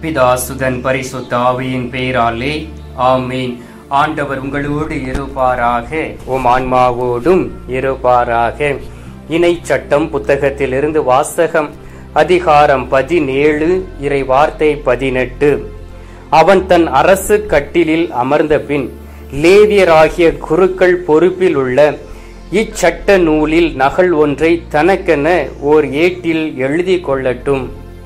பிதாசுதன் பரிசுத்த ஆவியின் பெயராலே ஆமீன் ஆண்டவர் உங்களோடு இருப்பாராக உம் ஆன்மாவோடும் இருப்பாராக இணை சட்டம் புத்தகத்திலிருந்து வாசகம் அதிகாரம் பதினேழு இறை வார்த்தை பதினெட்டு அவன் தன் அரசு கட்டிலில் அமர்ந்த பின் லேவியராகிய குருக்கள் பொறுப்பில் உள்ள இச்சட்ட நூலில் நகல் ஒன்றை தனக்கென ஓர் ஏட்டில் எழுதி கொள்ளட்டும்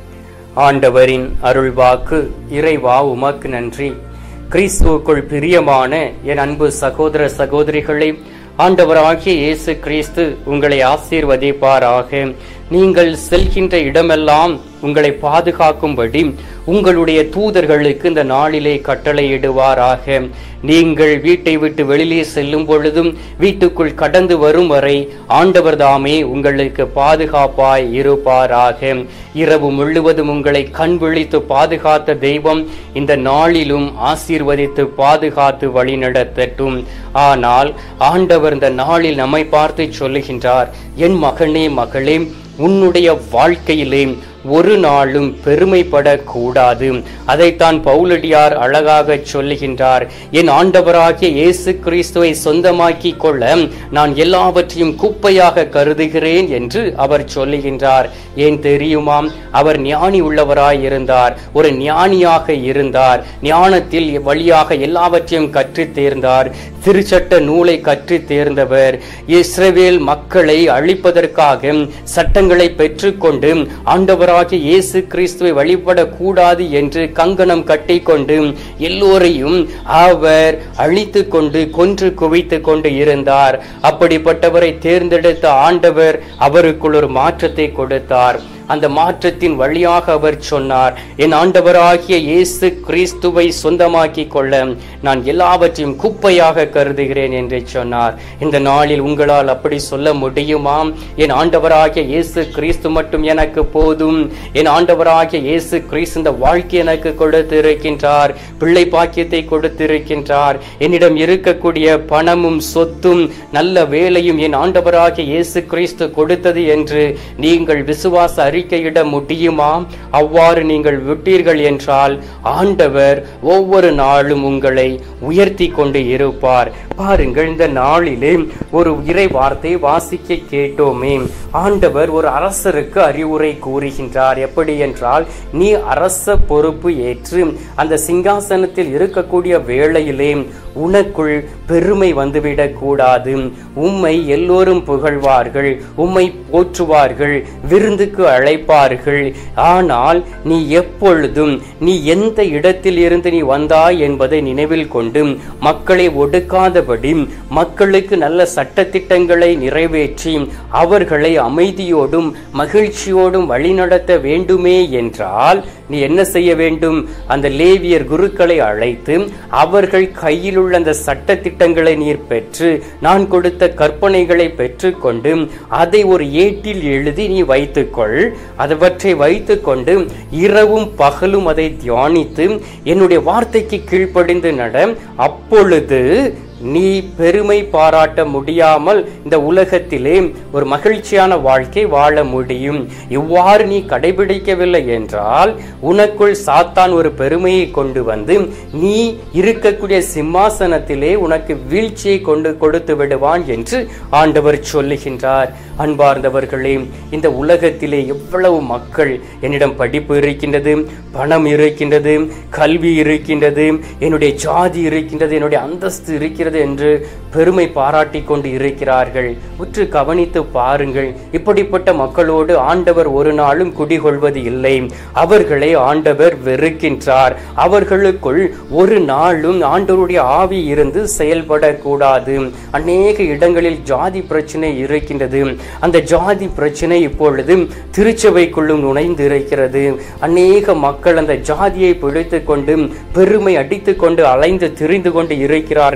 ஆண்டவரின் அருள்வாக்கு இறைவா உமக்கு நன்றி கிறிஸ்துவுக்குள் பிரியமான என் அன்பு சகோதர சகோதரிகளை ஆண்டவராகிய இயேசு கிறிஸ்து உங்களை ஆசீர்வதிப்பாராக நீங்கள் செல்கின்ற இடமெல்லாம் உங்களை பாதுகாக்கும்படி உங்களுடைய தூதர்களுக்கு இந்த நாளிலே கட்டளையிடுவாராக நீங்கள் வீட்டை விட்டு வெளியே செல்லும் பொழுதும் வீட்டுக்குள் கடந்து வரும் வரை ஆண்டவர் தாமே உங்களுக்கு பாதுகாப்பாய் இருப்பாராக இரவு முழுவதும் உங்களை கண் விழித்து பாதுகாத்த தெய்வம் இந்த நாளிலும் ஆசீர்வதித்து பாதுகாத்து வழிநடத்தட்டும் ஆனால் ஆண்டவர் இந்த நாளில் நம்மை பார்த்து சொல்லுகின்றார் என் மகனே மகளே உன்னுடைய வாழ்க்கையிலே ஒரு நாளும் பெருமைப்படக்கூடாது அதைத்தான் பவுலடியார் அழகாக சொல்லுகின்றார் என் ஆண்டவராகிய இயேசு கிறிஸ்துவை சொந்தமாக்கி கொள்ள நான் எல்லாவற்றையும் குப்பையாக கருதுகிறேன் என்று அவர் சொல்லுகின்றார் ஏன் தெரியுமாம் அவர் ஞானி உள்ளவராய் இருந்தார் ஒரு ஞானியாக இருந்தார் ஞானத்தில் வழியாக எல்லாவற்றையும் கற்று தேர்ந்தார் திருச்சட்ட நூலை கற்று தேர்ந்தவர் இஸ்ரவேல் மக்களை அழிப்பதற்காக சட்டங்களை பெற்றுக்கொண்டு ஆண்டவராகிய இயேசு கிறிஸ்துவை வழிபடக்கூடாது என்று கங்கணம் கட்டிக்கொண்டு எல்லோரையும் அவர் அழித்து கொண்டு கொன்று குவித்து கொண்டு இருந்தார் அப்படிப்பட்டவரை தேர்ந்தெடுத்த ஆண்டவர் அவருக்குள் ஒரு மாற்றத்தை கொடுத்தார் அந்த மாற்றத்தின் வழியாக அவர் சொன்னார் என் ஆண்டவராகிய இயேசு கிறிஸ்துவை சொந்தமாக்கி கொள்ள நான் எல்லாவற்றையும் குப்பையாக கருதுகிறேன் என்று சொன்னார் இந்த நாளில் உங்களால் அப்படி சொல்ல முடியுமாம் என் ஆண்டவராகிய இயேசு கிறிஸ்து மட்டும் எனக்கு போதும் என் ஆண்டவராகிய இயேசு கிறிஸ்து இந்த வாழ்க்கை எனக்கு கொடுத்திருக்கின்றார் பிள்ளை பாக்கியத்தை கொடுத்திருக்கின்றார் என்னிடம் இருக்கக்கூடிய பணமும் சொத்தும் நல்ல வேலையும் என் ஆண்டவராகிய இயேசு கிறிஸ்து கொடுத்தது என்று நீங்கள் விசுவாச அறிக்கையிட முடியுமா அவ்வாறு நீங்கள் விட்டீர்கள் என்றால் ஆண்டவர் ஒவ்வொரு நாளும் உங்களை உயர்த்தி கொண்டு இருப்பார் பாருங்கள் இந்த நாளிலே ஒரு இறை வார்த்தை வாசிக்க கேட்டோமே ஆண்டவர் ஒரு அரசருக்கு அறிவுரை கூறுகின்றார் எப்படி என்றால் நீ அரச பொறுப்பு ஏற்று அந்த சிங்காசனத்தில் இருக்கக்கூடிய வேளையிலே உனக்குள் பெருமை வந்துவிடக் கூடாது உம்மை எல்லோரும் புகழ்வார்கள் உம்மை போற்றுவார்கள் விருந்துக்கு அழைப்பார்கள் ஆனால் நீ எப்பொழுதும் நீ எந்த இடத்தில் இருந்து நீ வந்தாய் என்பதை நினைவில் கொண்டு மக்களை ஒடுக்காதபடி மக்களுக்கு நல்ல சட்டத்திட்டங்களை நிறைவேற்றி அவர்களை அமைதியோடும் மகிழ்ச்சியோடும் வழிநடத்த வேண்டுமே என்றால் நீ என்ன செய்ய வேண்டும் அந்த லேவியர் குருக்களை அழைத்து அவர்கள் கையில் உள்ள அந்த சட்ட திட்டங்களை நீர் பெற்று நான் கொடுத்த கற்பனைகளை பெற்றுக்கொண்டு அதை ஒரு ஏட்டில் எழுதி நீ வைத்துக்கொள் அதவற்றை வைத்துக்கொண்டு இரவும் பகலும் அதை தியானித்து என்னுடைய வார்த்தைக்கு கீழ்ப்படிந்து நட அப்பொழுது நீ பெருமை பாராட்ட முடியாமல் இந்த உலகத்திலே ஒரு மகிழ்ச்சியான வாழ்க்கை வாழ முடியும் இவ்வாறு நீ கடைபிடிக்கவில்லை என்றால் உனக்குள் சாத்தான் ஒரு பெருமையை கொண்டு வந்து நீ இருக்கக்கூடிய சிம்மாசனத்திலே உனக்கு வீழ்ச்சியை கொண்டு கொடுத்து விடுவான் என்று ஆண்டவர் சொல்லுகின்றார் அன்பார்ந்தவர்களே இந்த உலகத்திலே எவ்வளவு மக்கள் என்னிடம் படிப்பு இருக்கின்றது பணம் இருக்கின்றது கல்வி இருக்கின்றது என்னுடைய ஜாதி இருக்கின்றது என்னுடைய அந்தஸ்து இருக்கிறது என்று பெருமை பாராட்டி கொண்டு இருக்கிறார்கள் உற்று கவனித்து பாருங்கள் இப்படிப்பட்ட மக்களோடு ஆண்டவர் ஒரு நாளும் குடிகொள்வது இல்லை அவர்களை ஆண்டவர் வெறுக்கின்றார் அவர்களுக்குள் ஒரு நாளும் ஆண்டவருடைய ஆவி இருந்து செயல்படக்கூடாது அநேக இடங்களில் ஜாதி பிரச்சனை இருக்கின்றது அந்த ஜாதி பிரச்சனை இப்பொழுது திருச்சபைக்குள்ளும் நுழைந்து இருக்கிறது அநேக மக்கள் அந்த ஜாதியை பிடித்து கொண்டு பெருமை அடித்து கொண்டு அலைந்து திரிந்து கொண்டு இருக்கிறார்கள்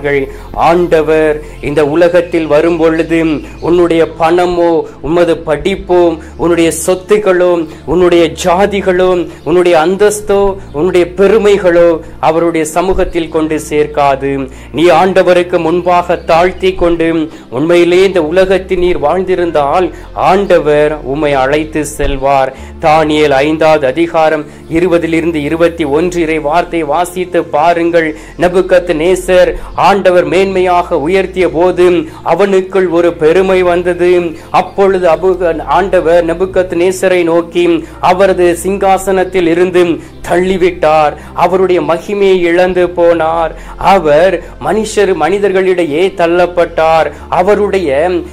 ஆண்டவர் இந்த உலகத்தில் வரும் பொழுது உன்னுடைய பணமோ உமது படிப்போ உன்னுடைய சொத்துக்களோ உன்னுடைய ஜாதிகளோ உன்னுடைய அந்தஸ்தோ உன்னுடைய பெருமைகளோ அவருடைய சமூகத்தில் கொண்டு சேர்க்காது நீ ஆண்டவருக்கு முன்பாக தாழ்த்தி கொண்டு உண்மையிலே இந்த உலகத்தில் நீர் வாழ்ந்திருந்தால் ஆண்டவர் உம்மை அழைத்து செல்வார் தானியேல் ஐந்தாவது அதிகாரம் இருபதிலிருந்து இருபத்தி ஒன்று இறை வார்த்தை வாசித்து பாருங்கள் நபுக்கத் நேசர் ஆண்டவர் மேன்மையாக உயர்த்திய போது அவனுக்குள் ஒரு பெருமை வந்தது அப்பொழுது அபு ஆண்டவர் நபுக்கத் நேசரை நோக்கி அவரது சிங்காசனத்தில் இருந்து தள்ளிவிட்டார் அவருடைய மகிமையை இழந்து போனார் அவர் மனுஷர் மனிதர்களிடையே தள்ளப்பட்டார் அவருடைய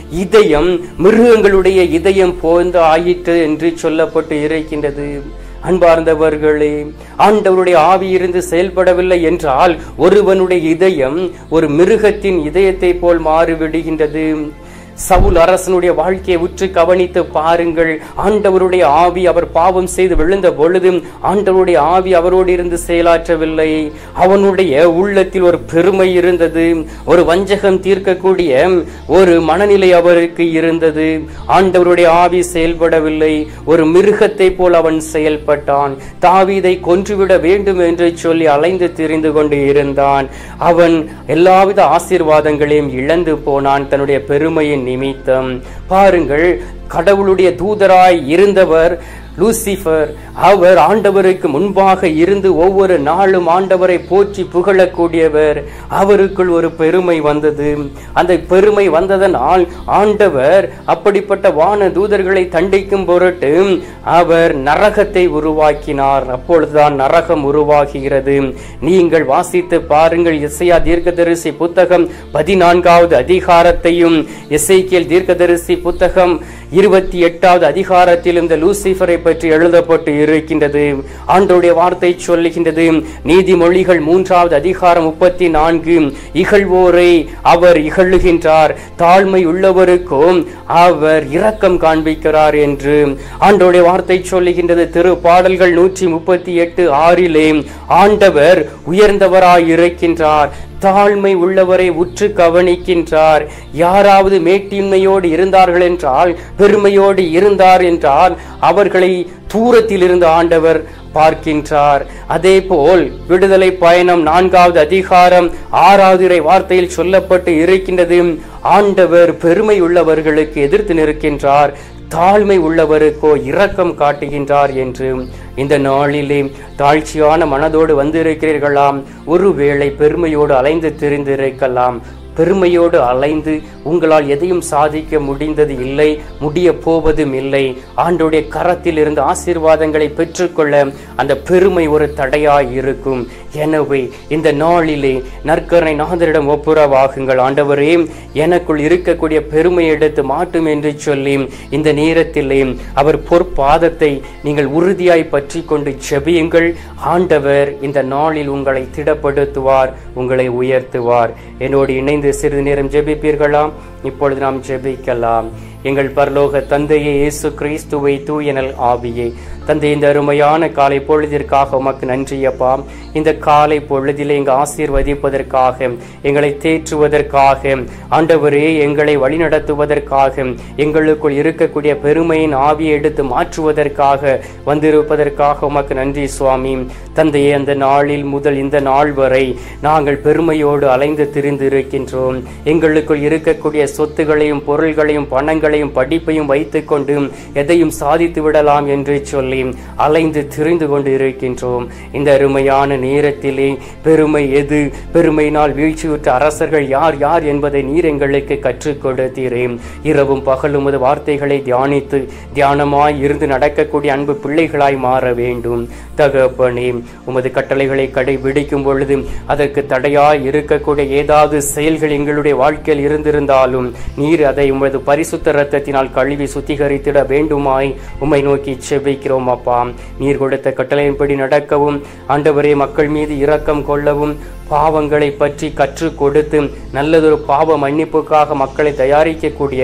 இதயம் மிருகங்களுடைய இதயம் போந்து ஆயிற்று என்று சொல்லப்பட்டு இருக்கின்றது அன்பார்ந்தவர்களே ஆண்டவருடைய ஆவி இருந்து செயல்படவில்லை என்றால் ஒருவனுடைய இதயம் ஒரு மிருகத்தின் இதயத்தை போல் மாறிவிடுகின்றது சவுல் அரசனுடைய வாழ்க்கையை உற்று கவனித்து பாருங்கள் ஆண்டவருடைய ஆவி அவர் பாவம் செய்து விழுந்த பொழுதும் ஆண்டவருடைய ஆவி அவரோடு இருந்து செயலாற்றவில்லை அவனுடைய உள்ளத்தில் ஒரு பெருமை இருந்தது ஒரு வஞ்சகம் தீர்க்கக்கூடிய ஒரு மனநிலை அவருக்கு இருந்தது ஆண்டவருடைய ஆவி செயல்படவில்லை ஒரு மிருகத்தை போல் அவன் செயல்பட்டான் தாவீதை கொன்றுவிட வேண்டும் என்று சொல்லி அலைந்து திரிந்து கொண்டு இருந்தான் அவன் எல்லாவித ஆசீர்வாதங்களையும் இழந்து போனான் தன்னுடைய பெருமையின் நிமித்தம் பாருங்கள் கடவுளுடைய தூதராய் இருந்தவர் லூசிஃபர் அவர் ஆண்டவருக்கு முன்பாக இருந்து ஒவ்வொரு நாளும் ஆண்டவரை போற்றி புகழக்கூடியவர் அவருக்குள் ஒரு பெருமை வந்தது அந்த பெருமை வந்ததனால் ஆண்டவர் அப்படிப்பட்ட வான தூதர்களை தண்டிக்கும் பொருட்டு அவர் நரகத்தை உருவாக்கினார் அப்பொழுதுதான் நரகம் உருவாகுகிறது நீங்கள் வாசித்து பாருங்கள் இசையா தீர்க்கதரிசி புத்தகம் பதினான்காவது அதிகாரத்தையும் இசைக்கியல் தீர்க்கதரிசி புத்தகம் இருபத்தி எட்டாவது அதிகாரத்தில் இந்த லூசிஃபரை பற்றி எழுதப்பட்டு இருக்கின்றது ஆண்டோடைய வார்த்தை சொல்லுகின்றது நீதிமொழிகள் மூன்றாவது அதிகாரம் முப்பத்தி நான்கு இகழ்வோரை அவர் இகழுகின்றார் தாழ்மை உள்ளவருக்கும் அவர் இரக்கம் காண்பிக்கிறார் என்று ஆண்டோடைய வார்த்தை சொல்லுகின்றது திரு பாடல்கள் நூற்றி முப்பத்தி எட்டு ஆறிலே ஆண்டவர் உயர்ந்தவராய் இருக்கின்றார் தாழ்மை உள்ளவரை உற்று கவனிக்கின்றார் யாராவது மேட்டின்மையோடு இருந்தார்கள் என்றால் பெருமையோடு இருந்தார் என்றால் அவர்களை தூரத்தில் இருந்து ஆண்டவர் பார்க்கின்றார் அதே போல் விடுதலை பயணம் நான்காவது அதிகாரம் ஆறாவது இறை வார்த்தையில் சொல்லப்பட்டு இருக்கின்றது ஆண்டவர் பெருமை உள்ளவர்களுக்கு எதிர்த்து நிற்கின்றார் தாழ்மை உள்ளவருக்கோ இரக்கம் காட்டுகின்றார் என்று இந்த நாளிலே தாழ்ச்சியான மனதோடு வந்திருக்கிறீர்களாம் ஒருவேளை பெருமையோடு அலைந்து திரிந்திருக்கலாம் பெருமையோடு அலைந்து உங்களால் எதையும் சாதிக்க முடிந்தது இல்லை முடிய போவதும் இல்லை ஆண்டோடைய கரத்தில் இருந்து ஆசீர்வாதங்களை பெற்றுக்கொள்ள அந்த பெருமை ஒரு தடையாய் இருக்கும் எனவே இந்த நாளிலே நற்கரணை நாதரிடம் ஒப்புரவாகுங்கள் ஆண்டவரே எனக்குள் இருக்கக்கூடிய பெருமை எடுத்து மாட்டும் என்று சொல்லி இந்த நேரத்திலே அவர் பொற்பாதத்தை நீங்கள் உறுதியாய் பற்றி கொண்டு ஜெபியுங்கள் ஆண்டவர் இந்த நாளில் உங்களை திடப்படுத்துவார் உங்களை உயர்த்துவார் என்னோடு இணைந்து சிறிது நேரம் ஜெபிப்பீர்களாம் இப்பொழுது நாம் ஜெபிக்கலாம் எங்கள் பரலோக தந்தையே இயேசு கிறிஸ்துவை தூயனல் ஆவியே தந்தை இந்த அருமையான காலை பொழுதிற்காக உமக்கு நன்றியப்பா இந்த காலை பொழுதிலே எங்க ஆசீர்வதிப்பதற்காக எங்களை தேற்றுவதற்காக ஆண்டவரே எங்களை வழிநடத்துவதற்காக எங்களுக்குள் இருக்கக்கூடிய பெருமையின் ஆவியை எடுத்து மாற்றுவதற்காக வந்திருப்பதற்காக உமக்கு நன்றி சுவாமி தந்தையே அந்த நாளில் முதல் இந்த நாள் வரை நாங்கள் பெருமையோடு அலைந்து திரிந்து இருக்கின்றோம் எங்களுக்குள் இருக்கக்கூடிய சொத்துகளையும் பொருள்களையும் பணங்களையும் படிப்பையும் வைத்துக்கொண்டு எதையும் சாதித்து விடலாம் என்று சொல்லி அலைந்து திரிந்து கொண்டு இருக்கின்றோம் இந்த அருமையான நேரத்திலே பெருமை எது பெருமையினால் வீழ்ச்சியுற்ற அரசர்கள் யார் யார் என்பதை நீர் எங்களுக்கு கற்றுக் கொடுத்தீரே இரவும் பகலும் உமது வார்த்தைகளை தியானித்து தியானமாய் இருந்து நடக்கக்கூடிய அன்பு பிள்ளைகளாய் மாற வேண்டும் தகப்பனே உமது கட்டளைகளை கடைபிடிக்கும் பொழுது அதற்கு தடையாய் இருக்கக்கூடிய ஏதாவது செயல்கள் எங்களுடைய வாழ்க்கையில் இருந்திருந்தாலும் நீர் அதை உமது பரிசுத்த ரத்தத்தினால் கழுவி சுத்திகரித்திட வேண்டுமாய் உம்மை நோக்கி செபிக்கிறோம் அப்பா நீர் கொடுத்த கட்டளையின்படி நடக்கவும் ஆண்டவரே மக்கள் மீது இரக்கம் கொள்ளவும் பாவங்களை பற்றி கற்றுக் கொடுத்து நல்லதொரு பாவ மன்னிப்புக்காக மக்களை தயாரிக்கக்கூடிய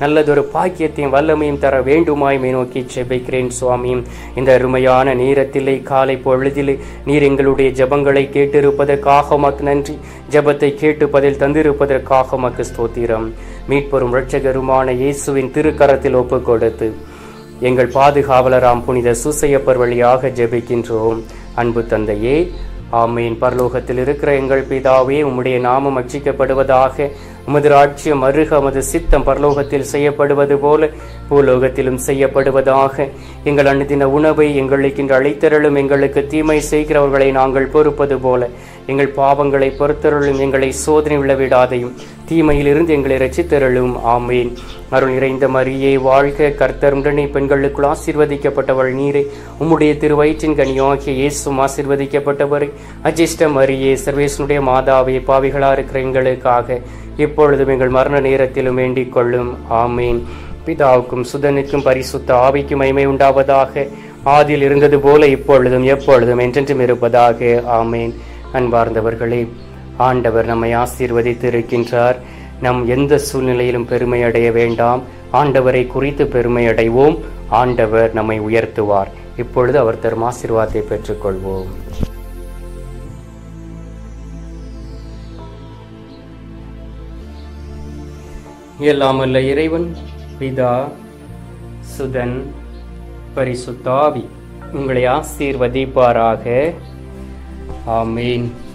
நல்லதொரு பாக்கியத்தையும் வல்லமையும் தர வேண்டுமாய் மே நோக்கி செபிக்கிறேன் சுவாமி இந்த அருமையான நேரத்திலே காலை பொழுதிலே நீர் எங்களுடைய ஜெபங்களை கேட்டிருப்பதற்காக உமக்கு நன்றி ஜெபத்தை கேட்டு பதில் தந்திருப்பதற்காக உமக்கு ஸ்தோத்திரம் மீட்பெரும் இரட்சகருமான இயேசுவின் திருக்கரத்தில் ஒப்புக் கொடுத்து எங்கள் பாதுகாவலராம் புனித சூசையப்பர் வழியாக ஜெபிக்கின்றோம் அன்பு தந்தையே ஆமீன் பரலோகத்தில் இருக்கிற எங்கள் பிதாவே உம்முடைய நாமம் அச்சிக்கப்படுவதாக உமது ராட்சியம் அருக உமது சித்தம் பரலோகத்தில் செய்யப்படுவது போல பூலோகத்திலும் செய்யப்படுவதாக எங்கள் அனுதின உணவை எங்களுக்கு இன்று அழைத்தருளும் எங்களுக்கு தீமை செய்கிறவர்களை நாங்கள் பொறுப்பது போல எங்கள் பாவங்களை பொறுத்தருளும் எங்களை சோதனை விழவிடாதையும் தீமையிலிருந்து எங்களை ரசித்தருளும் ஆமேன் அருள் நிறைந்த மரியே வாழ்க கர்த்தர் உடனே பெண்களுக்குள் ஆசீர்வதிக்கப்பட்டவள் நீரே உம்முடைய திருவயிற்றின் கனியாகிய இயேசும் ஆசீர்வதிக்கப்பட்டவரை அஜிஷ்ட மரியே சர்வேசனுடைய மாதாவே பாவிகளா இருக்கிற எங்களுக்காக இப்பொழுதும் எங்கள் மரண நேரத்திலும் வேண்டிக் கொள்ளும் ஆமேன் பிதாவுக்கும் சுதனுக்கும் பரிசுத்த ஆவிக்கும் மகிமை உண்டாவதாக ஆதியில் இருந்தது போல இப்பொழுதும் எப்பொழுதும் என்றென்றும் இருப்பதாக ஆமேன் அன்பார்ந்தவர்களே ஆண்டவர் நம்மை ஆசீர்வதித்து இருக்கின்றார் நம் எந்த சூழ்நிலையிலும் பெருமை அடைய வேண்டாம் ஆண்டவரை குறித்து பெருமை அடைவோம் ஆண்டவர் நம்மை உயர்த்துவார் இப்பொழுது அவர் தரும் ஆசீர்வாதத்தை பெற்றுக்கொள்வோம் எல்லாமல்ல இறைவன் பிதா சுதன் பரிசுத்தாவி உங்களை ஆசீர்வதிப்பாராக ஆமீன்